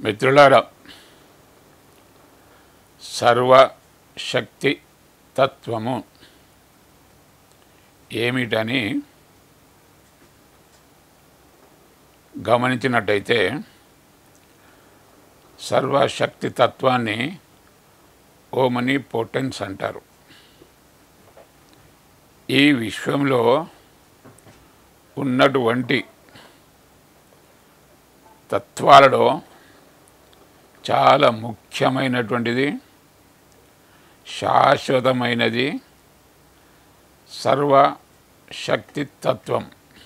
మిత్రులారా సర్వశక్తి తత్వము ఏమిటని గమనించినట్టయితే సర్వశక్తి తత్వాన్ని ఓమని పోటెన్స్ అంటారు ఈ విశ్వంలో ఉన్నటువంటి తత్వాలలో చాలా ముఖ్యమైనటువంటిది శాశ్వతమైనది సర్వశక్తి తత్వం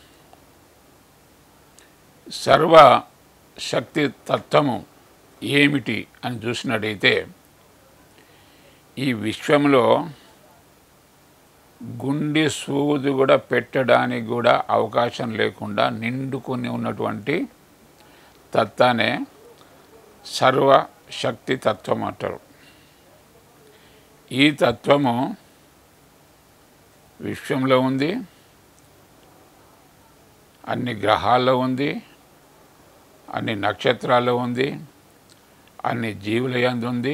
సర్వశక్తి తత్వము ఏమిటి అని చూసినట్టయితే ఈ విశ్వంలో గుండె సూది కూడా పెట్టడానికి కూడా అవకాశం లేకుండా నిండుకొని ఉన్నటువంటి తత్వానే సర్వశక్తి తత్వం అంటారు ఈ తత్వము విశ్వంలో ఉంది అన్ని గ్రహాల్లో ఉంది అన్ని నక్షత్రాల్లో ఉంది అన్ని జీవుల యందు ఉంది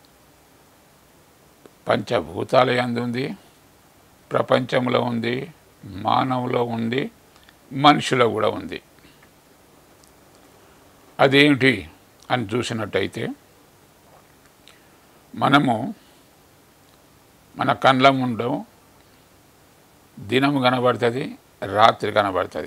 పంచభూతాల యందు ఉంది ప్రపంచంలో ఉంది మానవులో ఉంది మనిషిలో కూడా ఉంది అదేంటి అని చూసినట్టయితే మనము మన కండ్ల ముందు దినం కనబడుతుంది రాత్రి కనబడుతుంది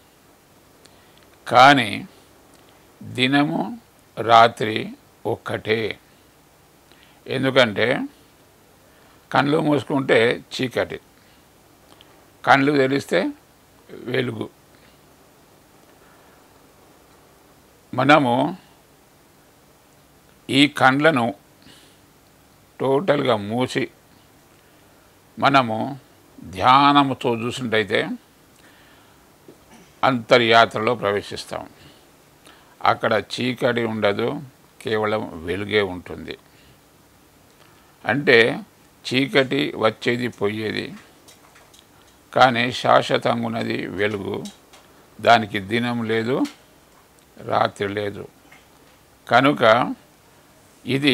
కానీ దినము రాత్రి ఒక్కటే ఎందుకంటే కళ్ళు మూసుకుంటే చీకటి కళ్ళు తెరిస్తే వెలుగు మనము ఈ కండ్లను టోటల్గా మూసి మనము ధ్యానముతో చూసినట్టయితే అంతర్యాత్రలో ప్రవేశిస్తాం అక్కడ చీకటి ఉండదు కేవలం వెలుగే ఉంటుంది అంటే చీకటి వచ్చేది పోయేది కానీ శాశ్వతంగా ఉన్నది వెలుగు దానికి దినం లేదు రాత్రి లేదు కనుక ఇది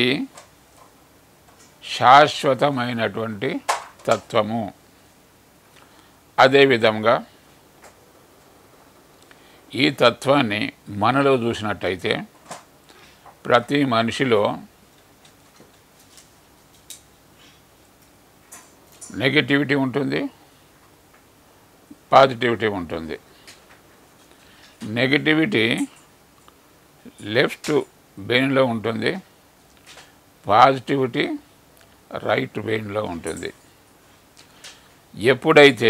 శాశ్వతమైనటువంటి తత్వము అదేవిధంగా ఈ తత్వాన్ని మనలో చూసినట్టయితే ప్రతి మనిషిలో నెగటివిటీ ఉంటుంది పాజిటివిటీ ఉంటుంది నెగటివిటీ లెఫ్ట్ బ్రెయిన్లో ఉంటుంది పాజిటివిటీ రైట్ బ్రెయిన్లో ఉంటుంది ఎప్పుడైతే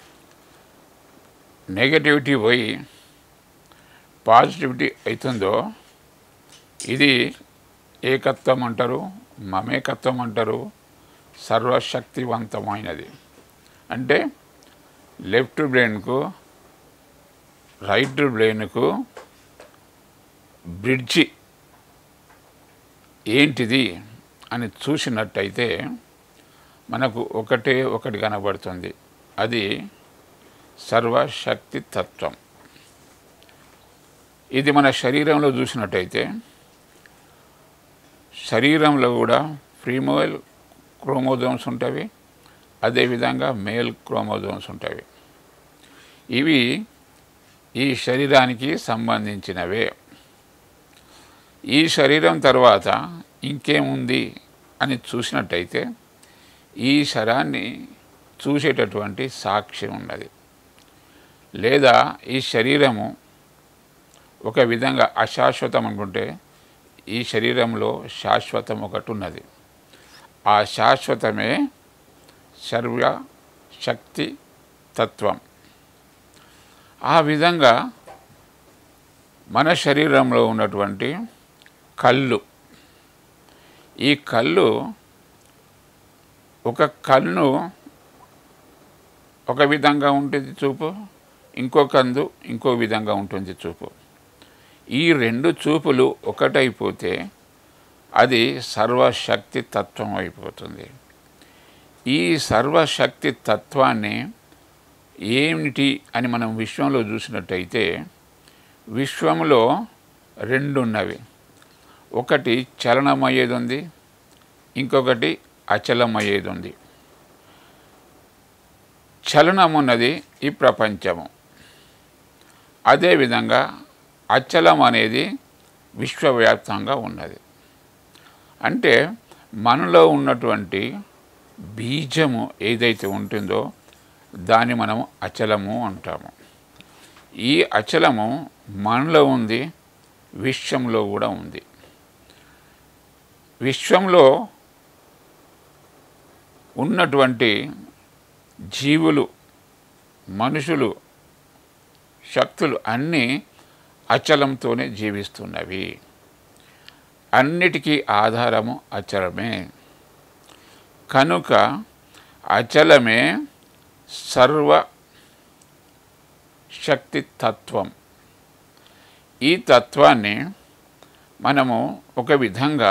నెగటివిటీ పోయి పాజిటివిటీ అవుతుందో ఇది ఏకత్వం అంటారు మమేకత్వం అంటారు సర్వశక్తివంతమైనది అంటే లెఫ్ట్ బ్రెయిన్కు రైట్ బ్రెయిన్కు బ్రిడ్జి ఏంటిది అని చూసినట్టయితే మనకు ఒకటే ఒకటి కనబడుతుంది అది సర్వశక్తి తత్వం ఇది మన శరీరంలో చూసినట్టయితే శరీరంలో కూడా ఫీమేల్ క్రోమోజోమ్స్ ఉంటాయి అదేవిధంగా మేల్ క్రోమోజోమ్స్ ఉంటాయి ఇవి ఈ శరీరానికి సంబంధించినవే ఈ శరీరం తర్వాత ఇంకేముంది అని చూసినట్టయితే ఈ శరాన్ని చూసేటటువంటి సాక్ష్యం ఉన్నది లేదా ఈ శరీరము ఒక విధంగా అశాశ్వతం అనుకుంటే ఈ శరీరంలో శాశ్వతం ఒకటి ఉన్నది ఆ శాశ్వతమే సర్వ శక్తి తత్వం ఆ విధంగా మన శరీరంలో ఉన్నటువంటి కళ్ళు ఈ కళ్ళు ఒక కన్ను ఒక విధంగా ఉంటుంది చూపు ఇంకో కందు ఇంకో విధంగా ఉంటుంది చూపు ఈ రెండు చూపులు ఒకటైపోతే అది సర్వశక్తి తత్వం అయిపోతుంది ఈ సర్వశక్తి తత్వాన్ని ఏమిటి అని మనం విశ్వంలో చూసినట్టయితే విశ్వంలో రెండు ఉన్నవి ఒకటి చలనమయ్యేది ఉంది ఇంకొకటి అచలమయ్యేది ఉంది చలనం ఉన్నది ఈ ప్రపంచము అదేవిధంగా అచలం అనేది విశ్వవ్యాప్తంగా ఉన్నది అంటే మనలో ఉన్నటువంటి బీజము ఏదైతే ఉంటుందో దాన్ని మనము అచలము అంటాము ఈ అచలము మనలో ఉంది విశ్వంలో కూడా ఉంది విశ్వంలో ఉన్నటువంటి జీవులు మనుషులు శక్తులు అన్నీ అచలంతోనే జీవిస్తున్నవి అన్నిటికీ ఆధారము అచలమే కనుక అచలమే సర్వ శక్తి తత్వం ఈ తత్వాన్ని మనము ఒక విధంగా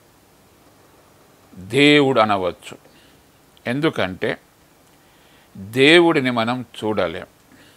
దేవుడు అనవచ్చు ఎందుకంటే దేవుడిని మనం చూడలేం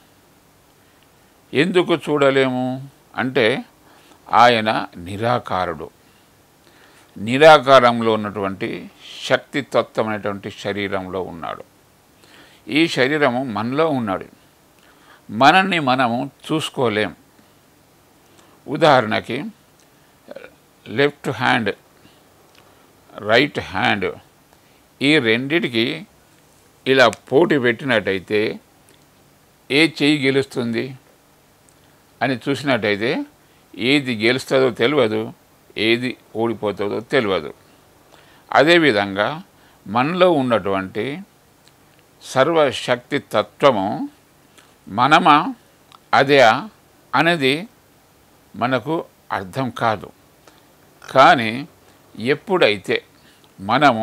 ఎందుకు చూడలేము అంటే ఆయన నిరాకారుడు నిరాకారంలో ఉన్నటువంటి శక్తితత్వమైనటువంటి శరీరంలో ఉన్నాడు ఈ శరీరము మనలో ఉన్నాడు మనల్ని మనము చూసుకోలేం ఉదాహరణకి లెఫ్ట్ హ్యాండ్ రైట్ హ్యాండ్ ఈ రెండిటికి ఇలా పోటీ పెట్టినట్టయితే ఏ చెయ్యి గెలుస్తుంది అని చూసినట్టయితే ఏది గెలుస్తుందో తెలియదు ఏది ఓడిపోతుందో తెలియదు అదేవిధంగా మనలో ఉన్నటువంటి సర్వశక్తి తత్వము మనమా అదే అనేది మనకు అర్థం కాదు కానీ ఎప్పుడైతే మనము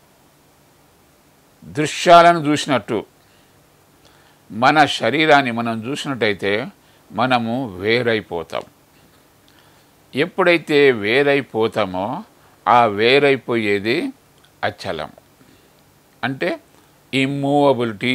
దృశ్యాలను చూసినట్టు మన శరీరాన్ని మనం చూసినట్టయితే మనము వేరైపోతాం ఎప్పుడైతే వేరైపోతామో ఆ వేరైపోయేది అచలం అంటే ఇమ్మూవబిలిటీ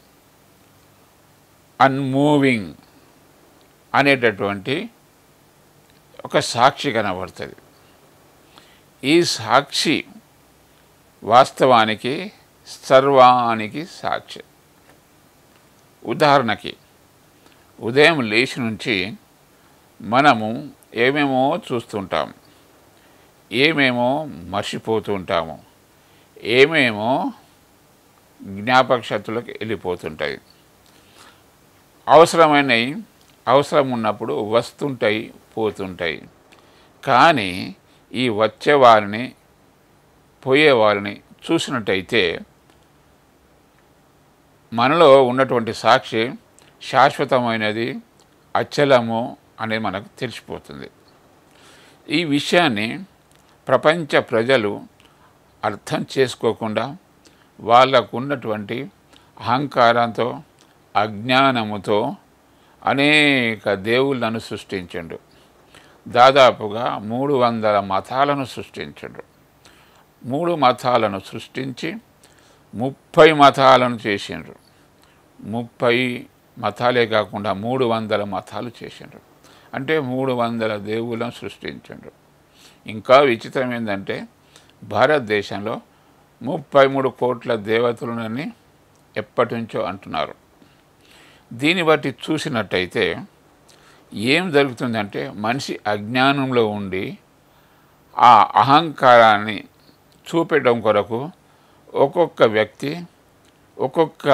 అన్మూవింగ్ అనేటటువంటి ఒక సాక్షి కనబడుతుంది ఈ సాక్షి వాస్తవానికి సర్వానికి సాక్షి ఉదాహరణకి ఉదయం లేచి నుంచి మనము ఏమేమో చూస్తుంటాం ఏమేమో మర్చిపోతూ ఉంటాము ఏమేమో జ్ఞాపక శక్తులకు వెళ్ళిపోతుంటాయి అవసరమైనవి అవసరం ఉన్నప్పుడు వస్తుంటాయి పోతుంటాయి కానీ ఈ వచ్చే వారిని పోయే వారిని చూసినట్టయితే మనలో ఉన్నటువంటి సాక్షి శాశ్వతమైనది అచలము అనేది మనకు తెలిసిపోతుంది ఈ విషయాన్ని ప్రపంచ ప్రజలు అర్థం చేసుకోకుండా వాళ్ళకు ఉన్నటువంటి అహంకారంతో అజ్ఞానముతో అనేక దేవుళ్ళను సృష్టించండు దాదాపుగా మూడు వందల మతాలను సృష్టించండు మూడు మతాలను సృష్టించి ముప్పై మతాలను చేసిండ్రు ముప్పై మతాలే కాకుండా మూడు వందల మతాలు చేసిండ్రు అంటే మూడు వందల దేవుళ్ళను సృష్టించిండ్రు ఇంకా విచిత్రం ఏంటంటే భారతదేశంలో ముప్పై మూడు కోట్ల దేవతలునని ఎప్పటి నుంచో అంటున్నారు దీన్ని బట్టి చూసినట్టయితే ఏం జరుగుతుందంటే మనిషి అజ్ఞానంలో ఉండి ఆ అహంకారాన్ని చూపెట్టడం కొరకు ఒక్కొక్క వ్యక్తి ఒక్కొక్క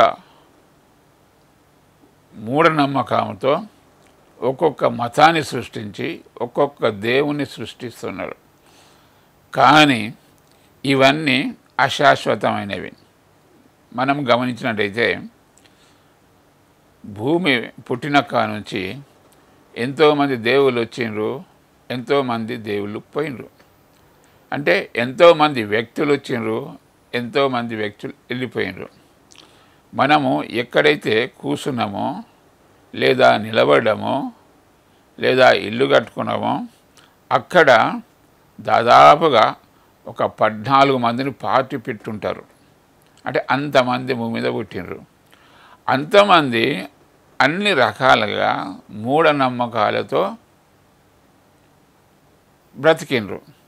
మూఢనమ్మకంతో ఒక్కొక్క మతాన్ని సృష్టించి ఒక్కొక్క దేవుని సృష్టిస్తున్నారు కానీ ఇవన్నీ అశాశ్వతమైనవి మనం గమనించినట్టయితే భూమి పుట్టిన నుంచి ఎంతోమంది దేవుళ్ళు వచ్చిండ్రు ఎంతోమంది దేవుళ్ళు పోయినరు అంటే ఎంతోమంది వ్యక్తులు వచ్చిండ్రు ఎంతోమంది వ్యక్తులు వెళ్ళిపోయినరు మనము ఎక్కడైతే కూర్చున్నామో లేదా నిలబడ్డామో లేదా ఇల్లు కట్టుకున్నామో అక్కడ దాదాపుగా ఒక పద్నాలుగు మందిని పార్టీ పెట్టుంటారు అంటే అంతమంది భూమి మీద పుట్టినరు అంతమంది అన్ని రకాలుగా మూఢనమ్మకాలతో బ్రతికిండ్రు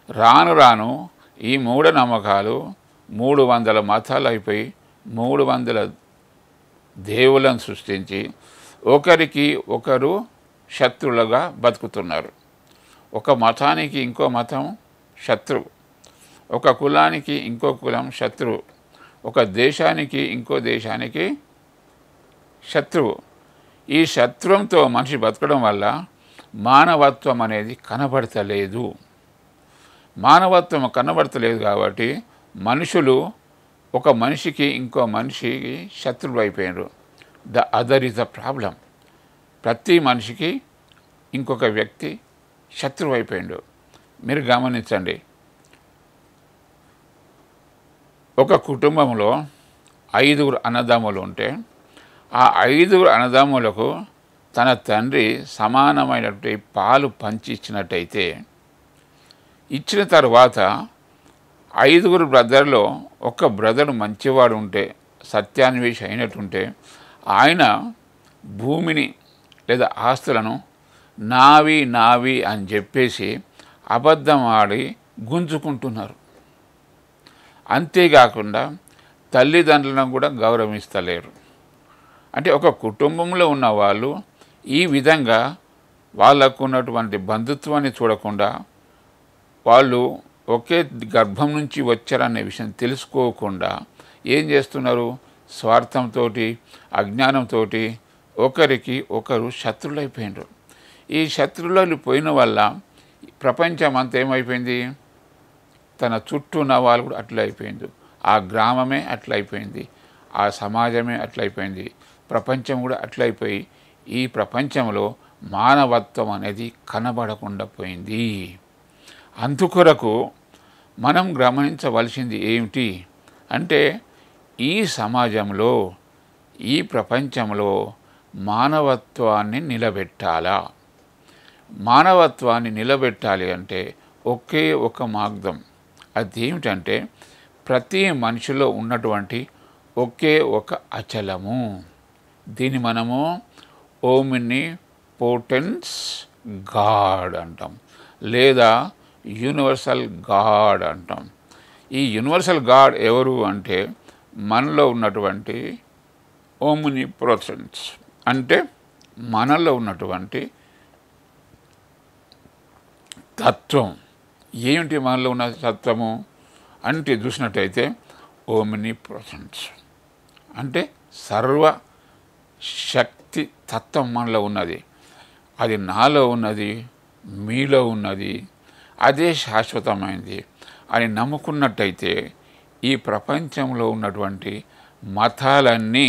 రాను రాను ఈ మూఢనమ్మకాలు మూడు వందల మతాలు అయిపోయి మూడు వందల దేవులను సృష్టించి ఒకరికి ఒకరు శత్రువులుగా బతుకుతున్నారు ఒక మతానికి ఇంకో మతం శత్రువు ఒక కులానికి ఇంకో కులం శత్రువు ఒక దేశానికి ఇంకో దేశానికి శత్రువు ఈ శత్రువుతో మనిషి బతకడం వల్ల మానవత్వం అనేది కనబడతలేదు మానవత్వం కనబడతలేదు కాబట్టి మనుషులు ఒక మనిషికి ఇంకో మనిషికి శత్రువు అయిపోయినారు the other is the problem ప్రతి మనిషికి ఇంకొక వ్యక్తి శత్రువు అయిపోయిండు మీరు గమనించండి ఒక కుటుంబంలో ఐదుగురు అన్నదమ్ములు ఉంటే ఆ ఐదుగురు అన్నదమ్ములకు తన తండ్రి సమానమైనటువంటి పాలు పంచి ఇచ్చినట్టయితే ఇచ్చిన తర్వాత ఐదుగురు బ్రదర్లో ఒక బ్రదర్ మంచివాడు ఉంటే సత్యాన్వేషి అయినట్టుంటే ఆయన భూమిని లేదా ఆస్తులను నావి నావి అని చెప్పేసి అబద్ధం ఆడి గుంజుకుంటున్నారు అంతేకాకుండా తల్లిదండ్రులను కూడా గౌరవిస్తలేరు అంటే ఒక కుటుంబంలో ఉన్న వాళ్ళు ఈ విధంగా వాళ్ళకు ఉన్నటువంటి బంధుత్వాన్ని చూడకుండా వాళ్ళు ఒకే గర్భం నుంచి వచ్చారనే విషయం తెలుసుకోకుండా ఏం చేస్తున్నారు స్వార్థంతో అజ్ఞానంతో ఒకరికి ఒకరు శత్రులైపోయినారు ఈ శత్రువులు పోయిన వల్ల ప్రపంచం అంతా ఏమైపోయింది తన చుట్టూ ఉన్న వాళ్ళు కూడా అట్లా అయిపోయింది ఆ గ్రామమే అట్లా అయిపోయింది ఆ సమాజమే అట్లయిపోయింది ప్రపంచం కూడా అట్లయిపోయి ఈ ప్రపంచంలో మానవత్వం అనేది కనబడకుండా పోయింది అందుకొరకు మనం గమనించవలసింది ఏమిటి అంటే ఈ సమాజంలో ఈ ప్రపంచంలో మానవత్వాన్ని నిలబెట్టాలా మానవత్వాన్ని నిలబెట్టాలి అంటే ఒకే ఒక మార్గం అదేమిటంటే ప్రతి మనిషిలో ఉన్నటువంటి ఒకే ఒక అచలము దీన్ని మనము ఓమిని పోటెన్స్ గాడ్ అంటాం లేదా యూనివర్సల్ గాడ్ అంటాం ఈ యూనివర్సల్ గాడ్ ఎవరు అంటే మనలో ఉన్నటువంటి ఓమిని ప్రోసెన్స్ అంటే మనలో ఉన్నటువంటి తత్వం ఏమిటి మనలో ఉన్న తత్వము అంటే చూసినట్టయితే ఓమిని ప్రోసెన్స్ అంటే సర్వ శక్తి తత్వం మనలో ఉన్నది అది నాలో ఉన్నది మీలో ఉన్నది అదే శాశ్వతమైంది అని నమ్ముకున్నట్టయితే ఈ ప్రపంచంలో ఉన్నటువంటి మతాలన్నీ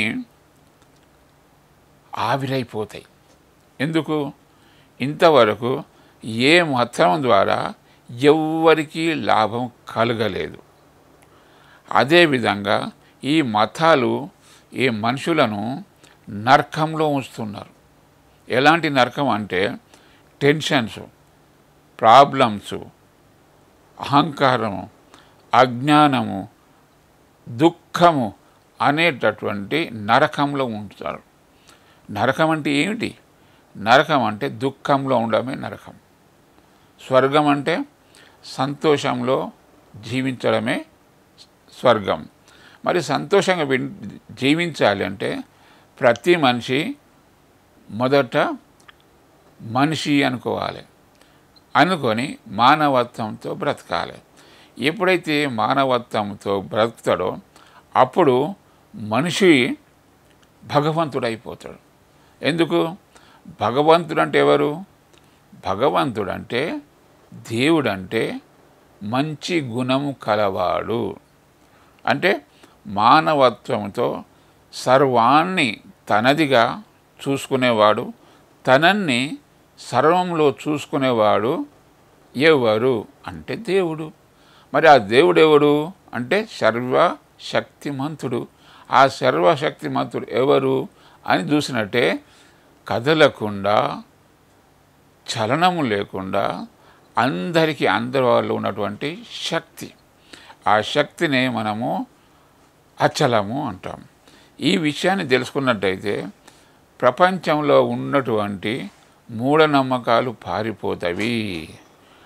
ఆవిరైపోతాయి ఎందుకు ఇంతవరకు ఏ మతం ద్వారా ఎవ్వరికీ లాభం కలగలేదు అదేవిధంగా ఈ మతాలు ఈ మనుషులను నరకంలో ఉంచుతున్నారు ఎలాంటి నరకం అంటే టెన్షన్స్ ప్రాబ్లమ్స్ అహంకారము అజ్ఞానము దుఃఖము అనేటటువంటి నరకంలో ఉంచుతారు నరకం అంటే ఏమిటి నరకం అంటే దుఃఖంలో ఉండడమే నరకం స్వర్గం అంటే సంతోషంలో జీవించడమే స్వర్గం మరి సంతోషంగా విన్- జీవించాలి అంటే ప్రతి మనిషి మొదట మనిషి అనుకోవాలి అనుకొని మానవత్వంతో బ్రతకాలి ఎప్పుడైతే మానవత్వంతో బ్రతుకుతాడో అప్పుడు మనిషి భగవంతుడైపోతాడు ఎందుకు భగవంతుడు అంటే ఎవరు భగవంతుడు అంటే దేవుడంటే మంచి గుణము కలవాడు అంటే మానవత్వంతో సర్వాన్ని తనదిగా చూసుకునేవాడు తనన్ని సర్వంలో చూసుకునేవాడు ఎవరు అంటే దేవుడు మరి ఆ దేవుడు ఎవడు అంటే సర్వశక్తిమంతుడు ఆ సర్వశక్తిమంతుడు ఎవరు అని చూసినట్టే కదలకుండా చలనము లేకుండా అందరికీ అందరి వాళ్ళు ఉన్నటువంటి శక్తి ఆ శక్తిని మనము అచలము అంటాం ఈ విషయాన్ని తెలుసుకున్నట్టయితే ప్రపంచంలో ఉన్నటువంటి మూఢనమ్మకాలు పారిపోతవి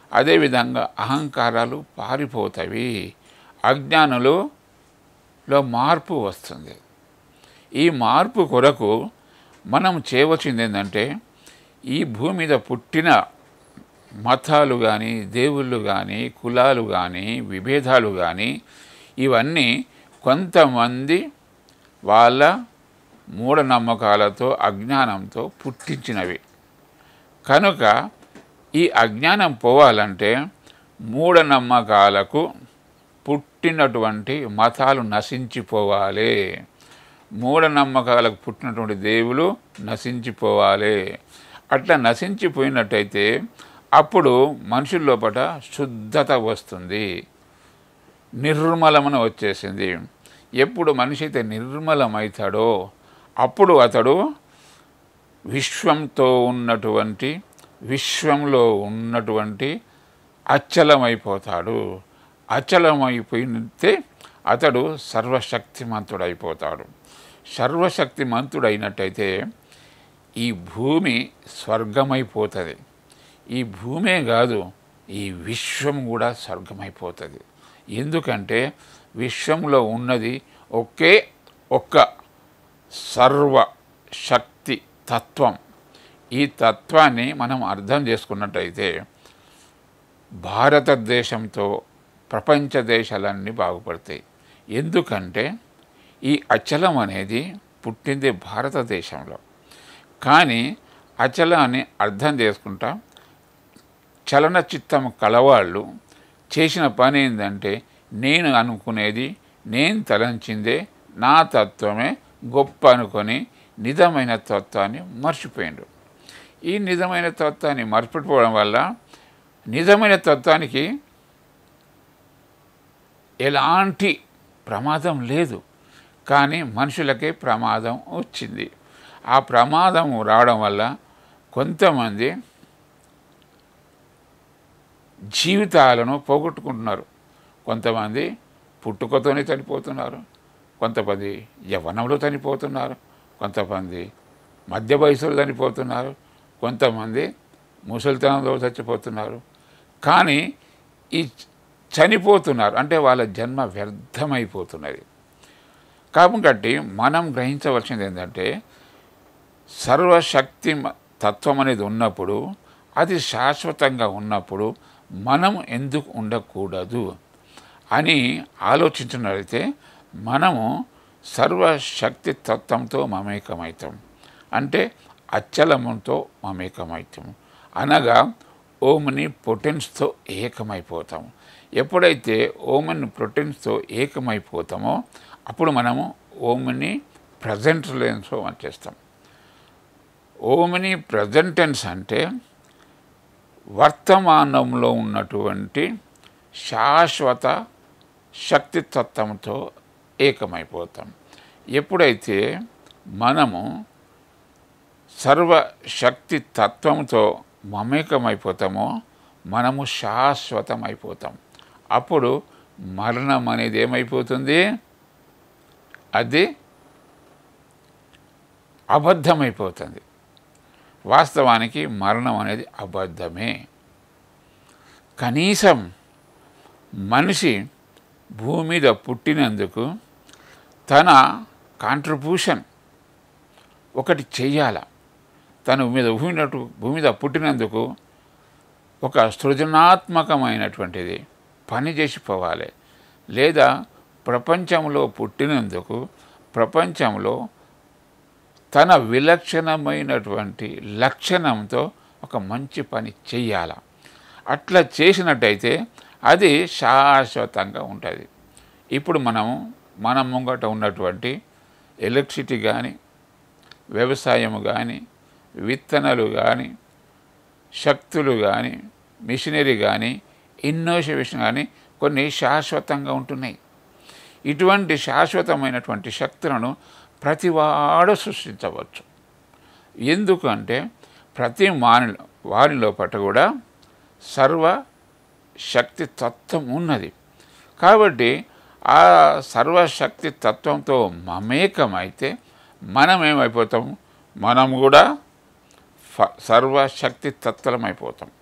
అదేవిధంగా అహంకారాలు పారిపోతాయి అజ్ఞానులు లో మార్పు వస్తుంది ఈ మార్పు కొరకు మనం చేయవలసింది ఏంటంటే ఈ భూమి మీద పుట్టిన మతాలు కానీ దేవుళ్ళు కానీ కులాలు కానీ విభేదాలు కానీ ఇవన్నీ కొంతమంది వాళ్ళ మూఢనమ్మకాలతో అజ్ఞానంతో పుట్టించినవి కనుక ఈ అజ్ఞానం పోవాలంటే మూఢనమ్మకాలకు పుట్టినటువంటి మతాలు నశించిపోవాలి మూఢనమ్మకాలకు పుట్టినటువంటి దేవులు నశించిపోవాలి అట్లా నశించిపోయినట్టయితే అప్పుడు మనుషుల లోపల శుద్ధత వస్తుంది నిర్మలమన వచ్చేసింది ఎప్పుడు మనిషి అయితే నిర్మలమవుతాడో అప్పుడు అతడు విశ్వంతో ఉన్నటువంటి విశ్వంలో ఉన్నటువంటి అచలమైపోతాడు అచలమైపోయితే అతడు సర్వశక్తిమంతుడైపోతాడు సర్వశక్తిమంతుడైనట్టయితే ఈ భూమి స్వర్గమైపోతుంది ఈ భూమే కాదు ఈ విశ్వం కూడా స్వర్గమైపోతుంది ఎందుకంటే విశ్వంలో ఉన్నది ఒకే ఒక్క సర్వ శక్తి తత్వం ఈ తత్వాన్ని మనం అర్థం చేసుకున్నట్టయితే భారతదేశంతో ప్రపంచ దేశాలన్నీ బాగుపడతాయి ఎందుకంటే ఈ అచలం అనేది పుట్టింది భారతదేశంలో కానీ అచలాన్ని అర్థం చేసుకుంటా చలనచిత్తం కలవాళ్ళు చేసిన పని ఏంటంటే నేను అనుకునేది నేను తలంచిందే నా తత్వమే గొప్ప అనుకొని నిజమైన తత్వాన్ని మర్చిపోయిండు ఈ నిజమైన తత్వాన్ని మర్చిపోవడం వల్ల నిజమైన తత్వానికి ఎలాంటి ప్రమాదం లేదు కానీ మనుషులకే ప్రమాదం వచ్చింది ఆ ప్రమాదం రావడం వల్ల కొంతమంది జీవితాలను పోగొట్టుకుంటున్నారు కొంతమంది పుట్టుకతోనే చనిపోతున్నారు కొంతమంది యవ్వనంలో చనిపోతున్నారు కొంతమంది మధ్య వయసులో చనిపోతున్నారు కొంతమంది ముసలితనంలో చచ్చిపోతున్నారు కానీ ఈ చనిపోతున్నారు అంటే వాళ్ళ జన్మ వ్యర్థమైపోతున్నది కాబట్టి మనం గ్రహించవలసింది ఏంటంటే సర్వశక్తి మ- తత్వం అనేది ఉన్నప్పుడు అది శాశ్వతంగా ఉన్నప్పుడు మనం ఎందుకు ఉండకూడదు అని ఆలోచించినట్లయితే మనము సర్వశక్తి తత్వంతో మమేకమవుతాం అంటే అచ్చలముతో మమేకమవుతాం అనగా ఓముని పొటెన్స్తో ఏకమైపోతాం ఎప్పుడైతే ఓముని పొటెన్స్తో ఏకమైపోతామో అప్పుడు మనము ఓముని ప్రజెంట్ లెన్స్లో వచ్చేస్తాం ఓమిని ప్రజెంటెన్స్ అంటే వర్తమానంలో ఉన్నటువంటి శాశ్వత శక్తితత్వంతో ఏకమైపోతాం ఎప్పుడైతే మనము సర్వశక్తి తత్వంతో మమేకమైపోతామో మనము శాశ్వతమైపోతాం అప్పుడు మరణం అనేది ఏమైపోతుంది అది అబద్ధమైపోతుంది వాస్తవానికి మరణం అనేది అబద్ధమే కనీసం మనిషి భూమి మీద పుట్టినందుకు తన కాంట్రిబ్యూషన్ ఒకటి చెయ్యాల తను మీద భూమి నటు భూమి మీద పుట్టినందుకు ఒక సృజనాత్మకమైనటువంటిది పని చేసిపోవాలి లేదా ప్రపంచంలో పుట్టినందుకు ప్రపంచంలో తన విలక్షణమైనటువంటి లక్షణంతో ఒక మంచి పని చెయ్యాల అట్లా చేసినట్టయితే అది శాశ్వతంగా ఉంటుంది ఇప్పుడు మనము మన ముంగట ఉన్నటువంటి ఎలక్ట్రిసిటీ కానీ వ్యవసాయము కానీ విత్తనాలు కానీ శక్తులు కానీ మిషనరీ కానీ ఇన్నోవేషన్ కానీ కొన్ని శాశ్వతంగా ఉంటున్నాయి ఇటువంటి శాశ్వతమైనటువంటి శక్తులను ప్రతివాడు సృష్టించవచ్చు ఎందుకంటే ప్రతి మాని వారి లోపట కూడా సర్వ శక్తి తత్వం ఉన్నది కాబట్టి ఆ సర్వశక్తి తత్వంతో మమేకమైతే మనం ఏమైపోతాం మనం కూడా ఫ- సర్వశక్తి తత్వమైపోతాం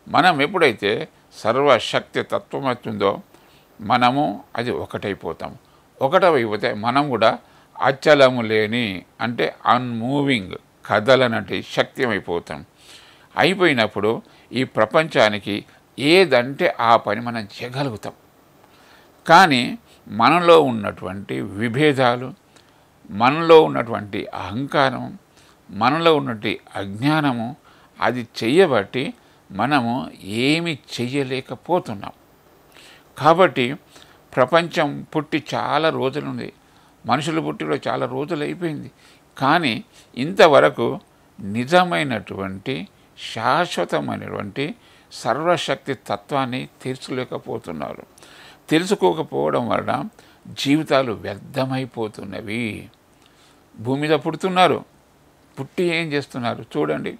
మనం ఎప్పుడైతే సర్వశక్తి తత్వం అవుతుందో మనము అది ఒకటైపోతాం ఒకటైపోతే మనం కూడా అచలము లేని అంటే అన్మూవింగ్ కదలనటి శక్తి అయిపోతాం అయిపోయినప్పుడు ఈ ప్రపంచానికి ఏదంటే ఆ పని మనం చేయగలుగుతాం కానీ మనలో ఉన్నటువంటి విభేదాలు మనలో ఉన్నటువంటి అహంకారం మనలో ఉన్నటువంటి అజ్ఞానము అది చెయ్యబట్టి మనము ఏమి చెయ్యలేకపోతున్నాం కాబట్టి ప్రపంచం పుట్టి చాలా రోజులుంది మనుషులు పుట్టి కూడా చాలా రోజులు అయిపోయింది కానీ ఇంతవరకు నిజమైనటువంటి శాశ్వతమైనటువంటి సర్వశక్తి తత్వాన్ని తెలుసుకోలేకపోతున్నారు తెలుసుకోకపోవడం వలన జీవితాలు వ్యర్థమైపోతున్నవి భూమి మీద పుడుతున్నారు పుట్టి ఏం చేస్తున్నారు చూడండి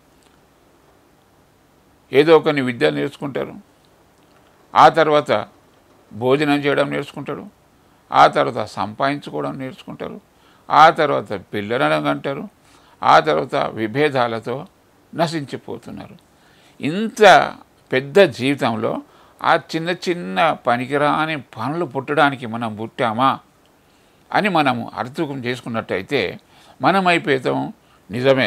ఏదో కొన్ని విద్యలు నేర్చుకుంటారు ఆ తర్వాత భోజనం చేయడం నేర్చుకుంటారు ఆ తర్వాత సంపాదించుకోవడం నేర్చుకుంటారు ఆ తర్వాత పిల్లలను అంటారు ఆ తర్వాత విభేదాలతో నశించిపోతున్నారు ఇంత పెద్ద జీవితంలో ఆ చిన్న చిన్న పనికిరాని పనులు పుట్టడానికి మనం పుట్టామా అని మనము అర్థం చేసుకున్నట్టయితే మనం అయిపోతాం నిజమే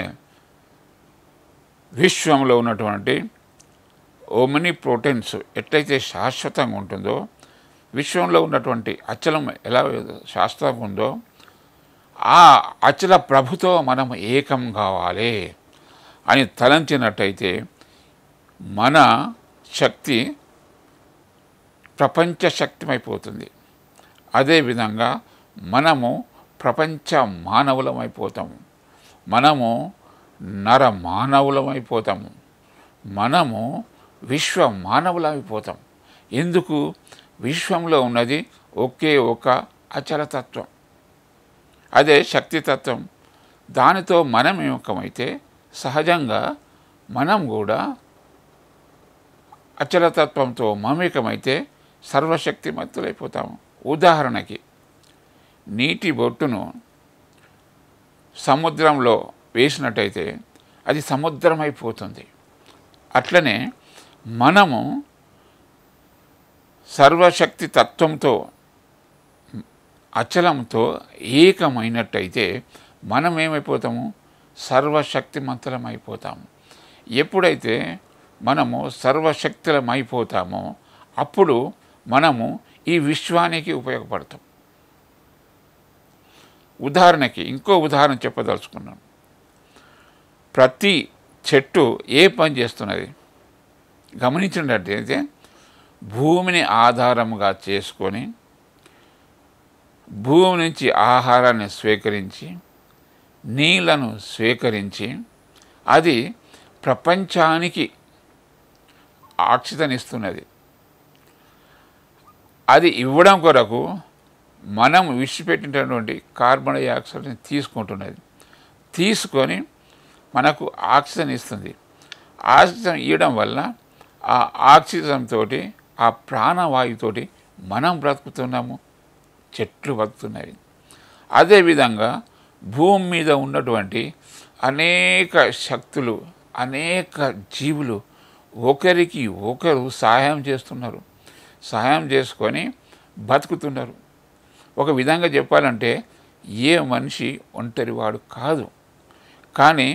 విశ్వంలో ఉన్నటువంటి ఓమిని ప్రోటీన్స్ ఎట్లయితే శాశ్వతంగా ఉంటుందో విశ్వంలో ఉన్నటువంటి అచలం ఎలా శాశ్వతంగా ఉందో ఆ అచల ప్రభుతో మనం ఏకం కావాలి అని తలంచినట్టయితే మన శక్తి ప్రపంచ శక్తిమైపోతుంది అదేవిధంగా మనము ప్రపంచ మానవులమైపోతాము మనము నర మానవులమైపోతాము మనము విశ్వ మానవులమైపోతాం ఎందుకు విశ్వంలో ఉన్నది ఒకే ఒక అచలతత్వం అదే శక్తితత్వం దానితో మనం ఏకమైతే సహజంగా మనం కూడా అచలతత్వంతో మమేకమైతే సర్వశక్తిమంతులైపోతాము ఉదాహరణకి నీటి బొట్టును సముద్రంలో వేసినట్టయితే అది సముద్రం అయిపోతుంది అట్లనే మనము సర్వశక్తి తత్వంతో అచలంతో ఏకమైనట్టయితే మనం ఏమైపోతాము సర్వశక్తిమంతులం అయిపోతాము ఎప్పుడైతే మనము సర్వశక్తులం అయిపోతామో అప్పుడు మనము ఈ విశ్వానికి ఉపయోగపడతాం ఉదాహరణకి ఇంకో ఉదాహరణ చెప్పదలుచుకున్నాను ప్రతి చెట్టు ఏ పని చేస్తున్నది గమనించినట్టయితే భూమిని ఆధారముగా చేసుకొని భూమి నుంచి ఆహారాన్ని స్వీకరించి నీళ్లను స్వీకరించి అది ప్రపంచానికి ఆక్సిజన్ ఇస్తున్నది అది ఇవ్వడం కొరకు మనం విడిచిపెట్టినటువంటి కార్బన్ డైఆక్సైడ్ని తీసుకుంటున్నది తీసుకొని మనకు ఆక్సిజన్ ఇస్తుంది ఆక్సిజన్ ఇవ్వడం వల్ల ఆ ఆక్సిజన్ తోటి ఆ ప్రాణవాయుతోటి మనం బ్రతుకుతున్నాము చెట్లు బతుకుతున్నాయి అదేవిధంగా భూమి మీద ఉన్నటువంటి అనేక శక్తులు అనేక జీవులు ఒకరికి ఒకరు సహాయం చేస్తున్నారు సహాయం చేసుకొని బతుకుతున్నారు ఒక విధంగా చెప్పాలంటే ఏ మనిషి ఒంటరివాడు కాదు కానీ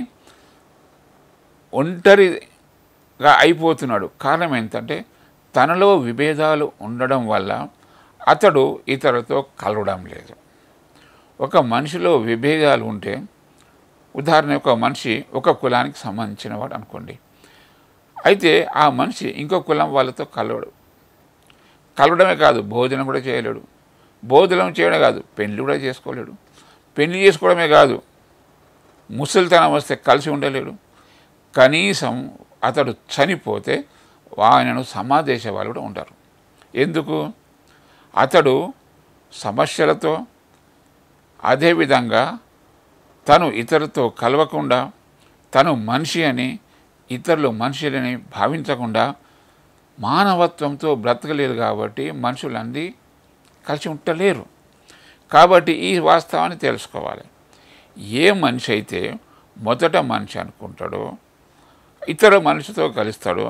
ఒంటరిగా అయిపోతున్నాడు కారణం ఏంటంటే తనలో విభేదాలు ఉండడం వల్ల అతడు ఇతరులతో కలవడం లేదు ఒక మనిషిలో విభేదాలు ఉంటే ఉదాహరణ ఒక మనిషి ఒక కులానికి సంబంధించిన వాడు అనుకోండి అయితే ఆ మనిషి ఇంకో కులం వాళ్ళతో కలవడు కలవడమే కాదు భోజనం కూడా చేయలేడు భోజనం చేయడం కాదు పెళ్లి కూడా చేసుకోలేడు పెళ్లి చేసుకోవడమే కాదు ముసలితనం వస్తే కలిసి ఉండలేడు కనీసం అతడు చనిపోతే ఆయనను సమాదేశ వాళ్ళు కూడా ఉంటారు ఎందుకు అతడు సమస్యలతో అదేవిధంగా తను ఇతరులతో కలవకుండా తను మనిషి అని ఇతరులు మనుషులని భావించకుండా మానవత్వంతో బ్రతకలేరు కాబట్టి మనుషులన్నీ కలిసి ఉండలేరు కాబట్టి ఈ వాస్తవాన్ని తెలుసుకోవాలి ఏ మనిషి అయితే మొదట మనిషి అనుకుంటాడో ఇతర మనిషితో కలుస్తాడో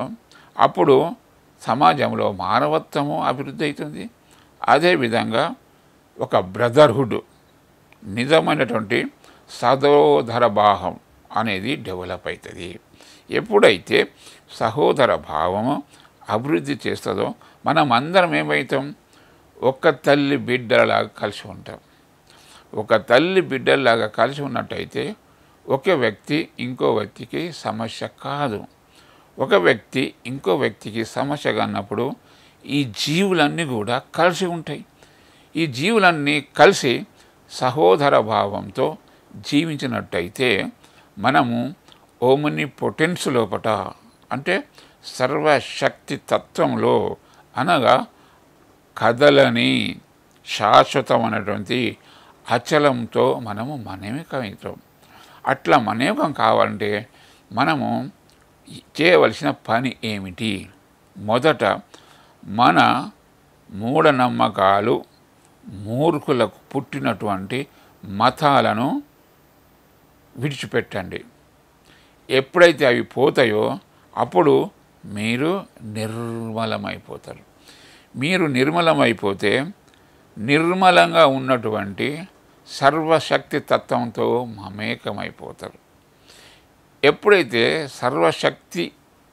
అప్పుడు సమాజంలో మానవత్వము అభివృద్ధి అవుతుంది అదేవిధంగా ఒక బ్రదర్హుడ్ నిజమైనటువంటి సహోదర భావం అనేది డెవలప్ అవుతుంది ఎప్పుడైతే సహోదర భావము అభివృద్ధి చేస్తుందో మనం అందరం ఏమవుతాం ఒక్క తల్లి బిడ్డలాగా కలిసి ఉంటాం ఒక తల్లి బిడ్డలాగా కలిసి ఉన్నట్టయితే ఒక వ్యక్తి ఇంకో వ్యక్తికి సమస్య కాదు ఒక వ్యక్తి ఇంకో వ్యక్తికి సమస్య అన్నప్పుడు ఈ జీవులన్నీ కూడా కలిసి ఉంటాయి ఈ జీవులన్నీ కలిసి సహోదర భావంతో జీవించినట్టయితే మనము ఓముని పొటెన్స్ లోపట అంటే సర్వశక్తి తత్వంలో అనగా కదలని శాశ్వతమైనటువంటి అచలంతో మనము మనేకమవుతాం అట్లా మనేకం కావాలంటే మనము చేయవలసిన పని ఏమిటి మొదట మన మూఢనమ్మకాలు మూర్ఖులకు పుట్టినటువంటి మతాలను విడిచిపెట్టండి ఎప్పుడైతే అవి పోతాయో అప్పుడు మీరు నిర్మలమైపోతారు మీరు నిర్మలమైపోతే నిర్మలంగా ఉన్నటువంటి సర్వశక్తి తత్వంతో మమేకమైపోతారు ఎప్పుడైతే సర్వశక్తి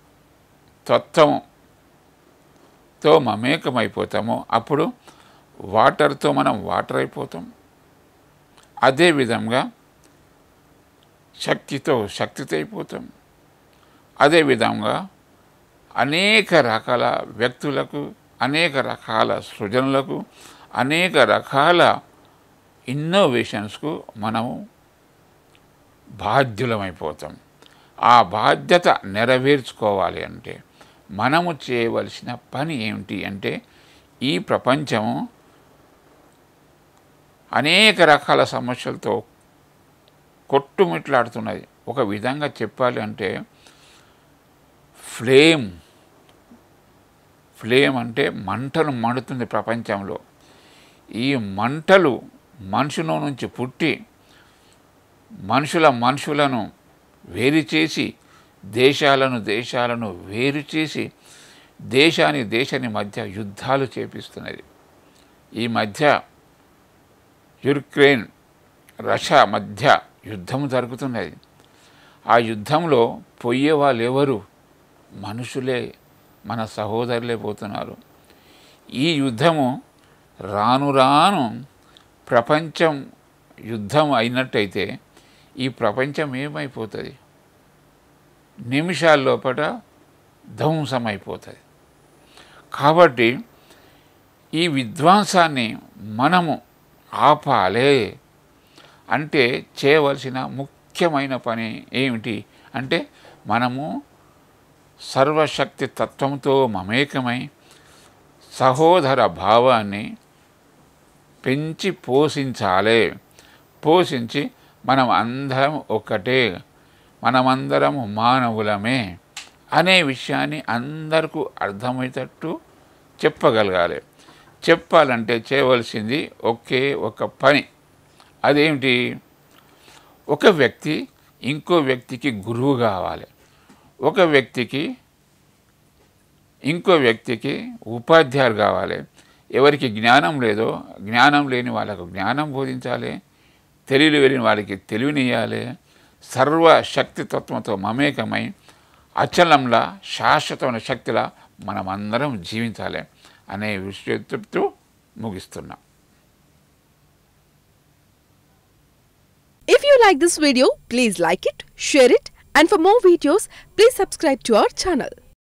తత్వంతో మమేకమైపోతామో అప్పుడు వాటర్తో మనం వాటర్ అయిపోతాం అదేవిధంగా శక్తితో శక్తితో అయిపోతాం అదేవిధంగా అనేక రకాల వ్యక్తులకు అనేక రకాల సృజనలకు అనేక రకాల ఇన్నోవేషన్స్కు మనము బాధ్యులమైపోతాం ఆ బాధ్యత నెరవేర్చుకోవాలి అంటే మనము చేయవలసిన పని ఏమిటి అంటే ఈ ప్రపంచము అనేక రకాల సమస్యలతో కొట్టుమిట్లాడుతున్నది ఒక విధంగా చెప్పాలి అంటే ఫ్లేమ్ ఫ్లేమ్ అంటే మంటలు మండుతుంది ప్రపంచంలో ఈ మంటలు మనుషుల నుంచి పుట్టి మనుషుల మనుషులను వేరు చేసి దేశాలను దేశాలను వేరు చేసి దేశాన్ని దేశాన్ని మధ్య యుద్ధాలు చేపిస్తున్నది ఈ మధ్య యుక్రెయిన్ రష్యా మధ్య యుద్ధం జరుగుతున్నది ఆ యుద్ధంలో పోయే వాళ్ళు ఎవరు మనుషులే మన సహోదరులే పోతున్నారు ఈ యుద్ధము రాను రాను ప్రపంచం యుద్ధం అయినట్టయితే ఈ ప్రపంచం ఏమైపోతుంది నిమిషాల లోపల ధ్వంసమైపోతుంది కాబట్టి ఈ విధ్వంసాన్ని మనము ఆపాలే అంటే చేయవలసిన ముఖ్యమైన పని ఏమిటి అంటే మనము సర్వశక్తి తత్వంతో మమేకమై సహోదర భావాన్ని పెంచి పోషించాలి పోషించి మనం అందరం ఒకటే మనమందరం మానవులమే అనే విషయాన్ని అందరికీ అర్థమయ్యేటట్టు చెప్పగలగాలి చెప్పాలంటే చేయవలసింది ఒకే ఒక పని అదేమిటి ఒక వ్యక్తి ఇంకో వ్యక్తికి గురువు కావాలి ఒక వ్యక్తికి ఇంకో వ్యక్తికి ఉపాధ్యాయులు కావాలి ఎవరికి జ్ఞానం లేదో జ్ఞానం లేని వాళ్ళకు జ్ఞానం బోధించాలి తెలివి లేని వాళ్ళకి తెలివినియాలి సర్వశక్తి తత్వంతో మమేకమై అచలంలా శాశ్వతమైన శక్తిలా మనమందరం జీవించాలి అనే విషయం చెప్తూ ముగిస్తున్నాం If you like this video, please like it, share it, and for more videos, please subscribe to our channel.